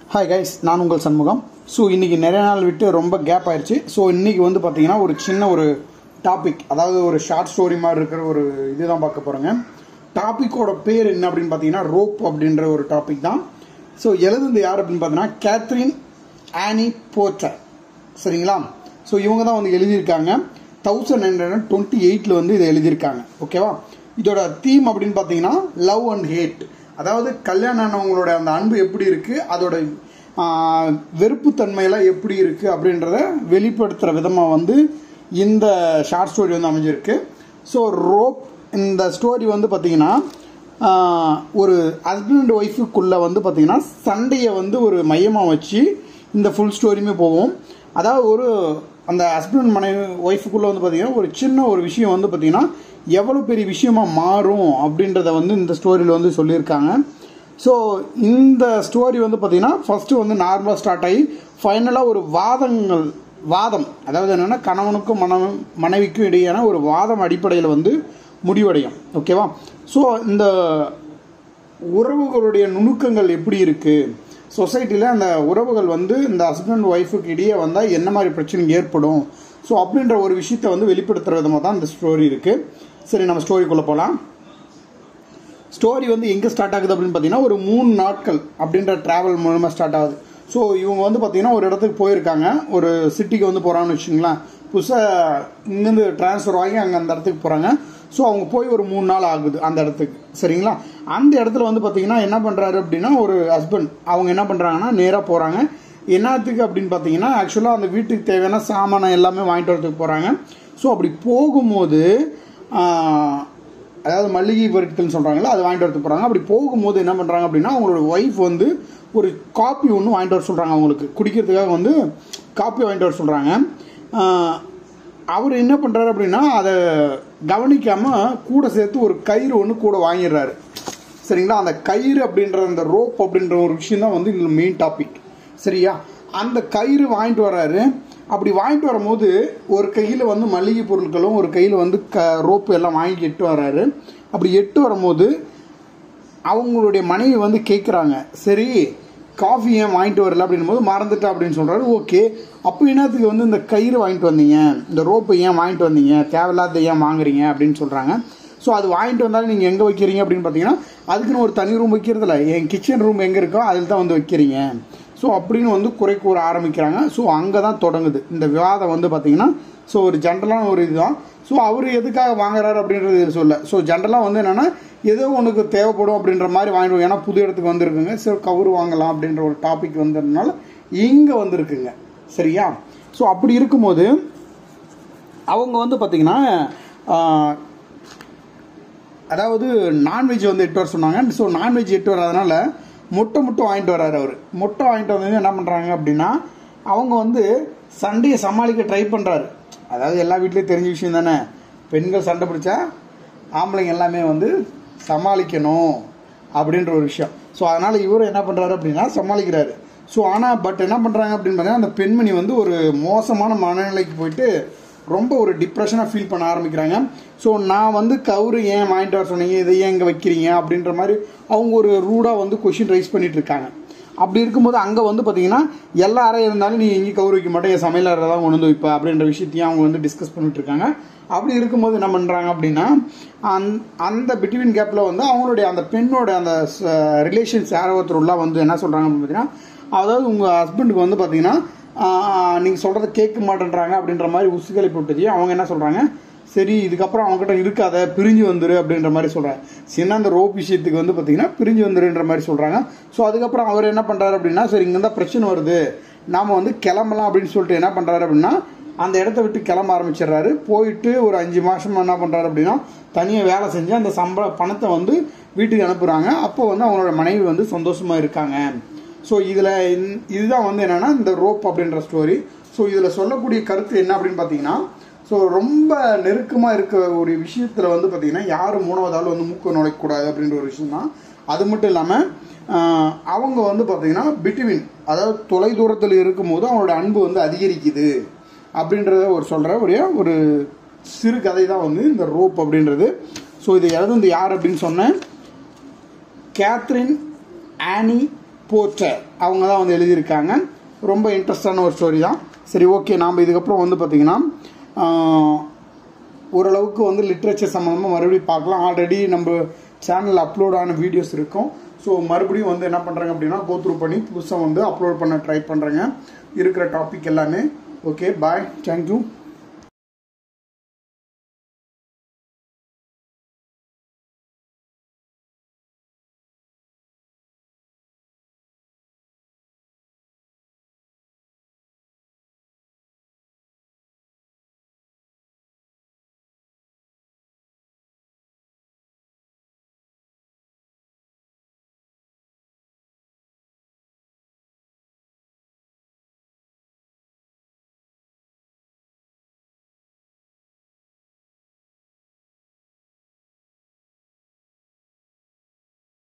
hi guys நான் உங்கள் Shanmugam so இன்றைக்கி நிறைய நாள் விட்டு ரொம்ப கேப் ஆயிடுச்சு ஸோ இன்றைக்கி வந்து பார்த்தீங்கன்னா ஒரு சின்ன ஒரு டாபிக் அதாவது ஒரு ஷார்ட் ஸ்டோரி மாதிரி இருக்கிற ஒரு இதுதான் பார்க்க போகிறோங்க டாப்பிக்கோட பேர் என்ன அப்படின்னு பார்த்தீங்கன்னா ரோப் அப்படின்ற ஒரு டாபிக் தான் ஸோ எழுதுனது யார் அப்படின்னு பார்த்தீங்கன்னா கேத்ரின் ஆனி போச்சர் சரிங்களா ஸோ இவங்க தான் வந்து எழுதியிருக்காங்க தௌசண்ட் நைன் ஹண்ட்ரட் டுவெண்ட்டி எயிட்டில் வந்து இதை எழுதியிருக்காங்க ஓகேவா இதோட தீம் அப்படின்னு பார்த்தீங்கன்னா லவ் அண்ட் ஹேட் அதாவது கல்யாணம் ஆனவங்களோட அந்த அன்பு எப்படி இருக்குது அதோட ஆஹ், வெறுப்புத்தன்மையெல்லாம் எப்படி இருக்குது அப்படின்றத வெளிப்படுத்துகிற விதமாக வந்து இந்த ஷார்ட் ஸ்டோரி வந்து அமைஞ்சிருக்கு ஸோ ரோப் இந்த ஸ்டோரி வந்து பார்த்தீங்கன்னா ஆஹ், ஒரு ஹஸ்பண்ட் அண்ட் ஒய்ஃபுக்குள்ளே வந்து பார்த்தீங்கன்னா சண்டையை வந்து ஒரு மையமாக வச்சு இந்த ஃபுல் ஸ்டோரியுமே போவோம் அதாவது ஒரு அந்த ஹஸ்பண்ட் மனைவி ஒய்ஃபுக்குள்ளே வந்து பார்த்தீங்கன்னா ஒரு சின்ன ஒரு விஷயம் வந்து பார்த்தீங்கன்னா எவ்வளோ பெரிய விஷயமா மாறும் அப்படின்றத வந்து இந்த ஸ்டோரியில் வந்து சொல்லியிருக்காங்க ஸோ இந்த ஸ்டோரி வந்து பார்த்தீங்கன்னா ஃபஸ்ட்டு வந்து நார்மலாக ஸ்டார்ட் ஆகி ஃபைனலாக ஒரு வாதங்கள் வாதம் அதாவது என்னென்னா கணவனுக்கும் மனைவி மனைவிக்கும் இடையேயான ஒரு வாதம் அடிப்படையில் வந்து முடிவடையும் ஓகேவா ஸோ இந்த உறவுகளுடைய நுணுக்கங்கள் எப்படி இருக்குது சொசைட்டியில் அந்த உறவுகள் வந்து இந்த ஹஸ்பண்ட் ஒய்ஃபுக்கு இடையே வந்தால் என்ன மாதிரி பிரச்சனை ஏற்படும் ஸோ அப்படின்ற ஒரு விஷயத்தை வந்து வெளிப்படுத்துகிற விதமாக தான் இந்த ஸ்டோரி இருக்குது சரி நம்ம ஸ்டோரிக்குள்ளே போகலாம் ஸ்டோரி வந்து எங்கே ஸ்டார்ட் ஆகுது அப்படின்னு பார்த்தீங்கன்னா ஒரு மூணு நாட்கள் அப்படின்ற ட்ராவல் மூலமாக ஸ்டார்ட் ஆகுது ஸோ இவங்க வந்து பார்த்தீங்கன்னா ஒரு இடத்துக்கு போயிருக்காங்க ஒரு சிட்டிக்கு வந்து போகிறான்னு வச்சுங்களேன் புதுசாக இங்கேருந்து ட்ரான்ஸ்ஃபர் ஆகி அங்கே அந்த இடத்துக்கு போகிறாங்க ஸோ அவங்க போய் ஒரு மூணு நாள் ஆகுது அந்த இடத்துக்கு சரிங்களா அந்த இடத்துல வந்து பார்த்தீங்கன்னா என்ன பண்ணுறாரு அப்படின்னா ஒரு ஹஸ்பண்ட் அவங்க என்ன பண்ணுறாங்கன்னா நேராக போகிறாங்க என்னத்துக்கு அப்படின்னு பார்த்தீங்கன்னா ஆக்சுவலாக அந்த வீட்டுக்கு தேவையான சாமானம் எல்லாமே வாங்கிட்டு வரதுக்கு போகிறாங்க ஸோ அப்படி போகும்போது ஆஹ், அதாவது மல்லிகை பொருட்கள்னு சொல்கிறாங்களா அது வாங்கிட்டு வரதுக்கு போகிறாங்க அப்படி போகும்போது என்ன பண்ணுறாங்க அப்படின்னா அவங்களோட ஒய்ஃப் வந்து ஒரு காப்பி ஒன்று வாங்கிட்டு வர சொல்கிறாங்க அவங்களுக்கு குடிக்கிறதுக்காக வந்து காப்பி வாங்கிட்டு வர சொல்கிறாங்க அவர் என்ன பண்ணுறாரு அப்படின்னா அதை கவனிக்காமல் கூட சேர்த்து ஒரு கயிறு ஒன்று கூட வாங்கிடுறாரு சரிங்களா அந்த கயிறு அப்படின்ற அந்த ரோப் அப்படின்ற ஒரு விஷயம் தான் வந்து இதில் மெயின் டாபிக் சரியா அந்த கயிறு வாங்கிட்டு வர்றாரு அப்படி வாங்கிட்டு வரும்போது ஒரு கையில் வந்து மளிகை பொருட்களும் ஒரு கையில் வந்து க ரோப்பு எல்லாம் வாங்கி எட்டு வர்றாரு அப்படி எட்டு வரும்போது அவங்களுடைய மனைவி வந்து கேட்குறாங்க சரி காஃபி ஏன் வாங்கிட்டு வரல அப்படின்னும் போது மறந்துட்டா அப்படின்னு சொல்கிறாரு ஓகே அப்போ என்னத்துக்கு வந்து இந்த கயிறு வாங்கிட்டு வந்தீங்க இந்த ரோப்பு ஏன் வாங்கிட்டு வந்தீங்க தேவையில்லாத ஏன் வாங்குறீங்க அப்படின்னு சொல்கிறாங்க ஸோ அது வாங்கிட்டு வந்தாலும் நீங்கள் எங்கே வைக்கிறீங்க அப்படின்னு பார்த்தீங்கன்னா அதுக்குன்னு ஒரு தனி ரூம் வைக்கிறதில்ல என் கிச்சன் ரூம் எங்கே இருக்கோ அதில் தான் வந்து வைக்கிறீங்க ஸோ அப்படின்னு வந்து குறை கூற ஆரம்பிக்கிறாங்க ஸோ அங்கே தான் தொடங்குது இந்த விவாதம் வந்து பார்த்தீங்கன்னா ஸோ ஒரு ஜென்ரலான ஒரு இதுதான் ஸோ அவர் எதுக்காக வாங்குறாரு அப்படின்றது இது சொல்ல ஸோ ஜென்ரலாக வந்து என்னென்னா ஏதோ உனக்கு தேவைப்படும் அப்படின்ற மாதிரி வாங்கிடுவோம் ஏன்னா புது இடத்துக்கு வந்திருக்குங்க சரி கவுரு வாங்கலாம் அப்படின்ற ஒரு டாபிக் வந்ததுனால இங்கே வந்திருக்குங்க சரியா ஸோ அப்படி இருக்கும்போது அவங்க வந்து பார்த்தீங்கன்னா ஆஹ், அதாவது நான்வெஜ் வந்து எட்டு வர சொன்னாங்க ஸோ நான்வெஜ் எட்டு வராதனால முட்டை முட்டை வாங்கிட்டு வராரு அவர் முட்டை வாங்கிட்டு வந்து என்ன பண்ணுறாங்க அப்படின்னா அவங்க வந்து சண்டையை சமாளிக்க ட்ரை பண்ணுறாரு அதாவது எல்லா வீட்லேயும் தெரிஞ்ச விஷயம் தானே பெண்கள் சண்டை பிடிச்சா ஆம்பளைங்க எல்லாமே வந்து சமாளிக்கணும் அப்படின்ற ஒரு விஷயம் ஸோ அதனால் இவரும் என்ன பண்ணுறாரு அப்படின்னா சமாளிக்கிறாரு ஸோ ஆனால் பட் என்ன பண்ணுறாங்க அப்படின்னு பார்த்தீங்கன்னா அந்த பெண்மணி வந்து ஒரு மோசமான மனநிலைக்கு போயிட்டு ரொம்ப ஒரு டிப்ரெஷனாக ஃபீல் பண்ண ஆரம்பிக்கிறாங்க ஸோ நான் வந்து கவுரு ஏன் வாங்கிட்டு வர சொன்னீங்க இதை ஏன் இங்கே வைக்கிறீங்க அப்படின்ற மாதிரி அவங்க ஒரு ரூடாக வந்து கொஷின் ரைஸ் பண்ணிட்டு இருக்காங்க அப்படி இருக்கும்போது அங்கே வந்து பார்த்தீங்கன்னா எல்லா அறையும் இருந்தாலும் நீ எங்கேயும் கவுரு வைக்க மாட்டேன் என் சமையல் அறை தான் கொண்டு வந்து வைப்ப அப்படின்ற விஷயத்தையும் அவங்க வந்து டிஸ்கஸ் பண்ணிட்டு இருக்காங்க அப்படி இருக்கும்போது என்ன பண்ணுறாங்க அப்படின்னா அந்த அந்த பிட்வீன் கேப்பில் வந்து அவங்களுடைய அந்த பெண்ணோட அந்த ரிலேஷன்ஸ் யாரோ ஒருத்தர் உள்ள வந்து என்ன சொல்கிறாங்க அப்படின்னு பார்த்தீங்கன்னா அதாவது உங்கள் ஹஸ்பண்டுக்கு வந்து பார்த்தீங்கன்னா நீங்கள் சொல்கிறத கேட்க மாட்டேன்றாங்க அப்படின்ற மாதிரி உசுகளை போட்டதையும் அவங்க என்ன சொல்கிறாங்க சரி இதுக்கப்புறம் அவங்ககிட்ட இருக்காத பிரிஞ்சு வந்துரு அப்படின்ற மாதிரி சொல்கிறாங்க சின்ன அந்த ரோப் விஷயத்துக்கு வந்து பார்த்தீங்கன்னா பிரிஞ்சு வந்துருன்ற மாதிரி சொல்கிறாங்க ஸோ அதுக்கப்புறம் அவர் என்ன பண்ணுறாரு அப்படின்னா சரி இங்கே தான் பிரச்சனை வருது நாம் வந்து கிளம்பலாம் அப்படின்னு சொல்லிட்டு என்ன பண்ணுறாரு அப்படின்னா அந்த இடத்த விட்டு கிளம்ப ஆரம்பிச்சிடுறாரு போயிட்டு ஒரு அஞ்சு மாதம் என்ன பண்ணுறாரு அப்படின்னா தனியாக வேலை செஞ்சு அந்த சம்பள பணத்தை வந்து வீட்டுக்கு அனுப்புகிறாங்க அப்போ வந்து அவங்களோட மனைவி வந்து சந்தோஷமாக இருக்காங்க ஸோ இதில் இதுதான் வந்து என்னென்னா இந்த ரோப் அப்படின்ற ஸ்டோரி ஸோ இதில் சொல்லக்கூடிய கருத்து என்ன அப்படின்னு பார்த்தீங்கன்னா ஸோ ரொம்ப நெருக்கமாக இருக்க ஒரு விஷயத்தில் வந்து பார்த்தீங்கன்னா யாரும் மூணாவது ஆள் வந்து மூக்க நுழைக்கக்கூடாது அப்படின்ற ஒரு விஷயம் தான் அது மட்டும் இல்லாமல் அவங்க வந்து பார்த்தீங்கன்னா பிட்வீன் அதாவது தொலை தூரத்தில் இருக்கும்போது அவங்களோட அன்பு வந்து அதிகரிக்குது அப்படின்றத ஒரு சொல்கிற ஒரு ஒரு சிறு கதை தான் வந்து இந்த ரோப் அப்படின்றது ஸோ இது எழுதுந்து யார் அப்படின்னு சொன்னேன் கேத்ரின் ஆனி போர்ட்டர் அவங்க தான் வந்து எழுதியிருக்காங்க ரொம்ப இன்ட்ரெஸ்டான ஒரு ஸ்டோரி தான் சரி ஓகே நாம் இதுக்கப்புறம் வந்து பார்த்திங்கன்னா ஆஹ், ஓரளவுக்கு வந்து லிட்ரேச்சர் சம்மந்தமாக மறுபடியும் பார்க்கலாம் ஆல்ரெடி நம்ம சேனலில் அப்லோட் ஆன வீடியோஸ் இருக்கும் ஸோ மறுபடியும் வந்து என்ன பண்ணுறாங்க அப்படின்னா கோத்ரூ பண்ணி புதுசாக வந்து அப்லோட் பண்ண ட்ரை பண்ணுறேங்க இருக்கிற டாபிக் எல்லாமே ஓகே பாய் தேங்க்யூ